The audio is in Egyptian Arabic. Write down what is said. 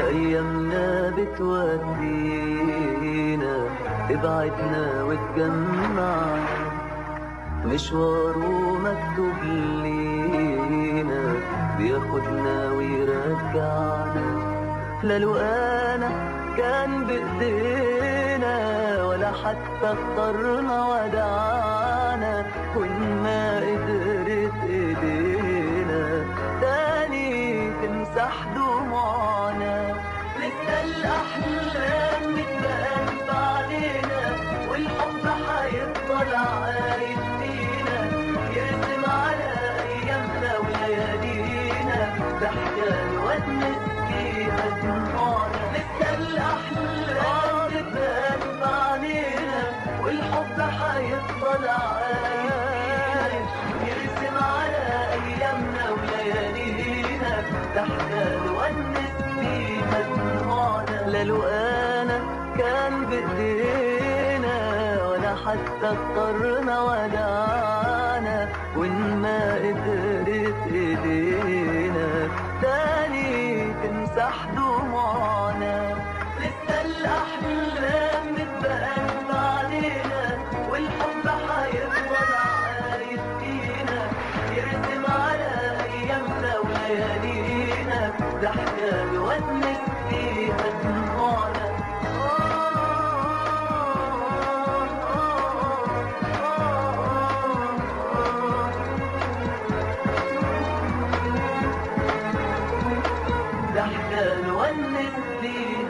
أيامنا بتودينا تبعدنا وتجمعنا مشواره مكتوب لينا بياخدنا ويرجعنا لا لقانا كان بإيدينا ولا حتى اخترنا ودعانا وإن ما قدرت إيدينا تاني تمسح دموعنا لسه الأحلام متبقى علينا والحب هيفضل عايش فينا يرسم على أيامنا وليالينا ضحكة نونس فيها دموعنا لسه الأحلام متبقى علينا والحب هيفضل عايش يرسم على أيامنا وليالينا ضحكة نونس فيها دموعنا لا لقانا كان بإيدينا ولا حتى اخترنا ودعانا وإن ما قدرت إيدينا تاني تمسح دموعنا لسه الأحلام متبقى علينا والحب هيفضل عايش فينا يرسم على أيامنا وليالينا ضحكة نونس فيها دموعنا ضحكة نونس فيها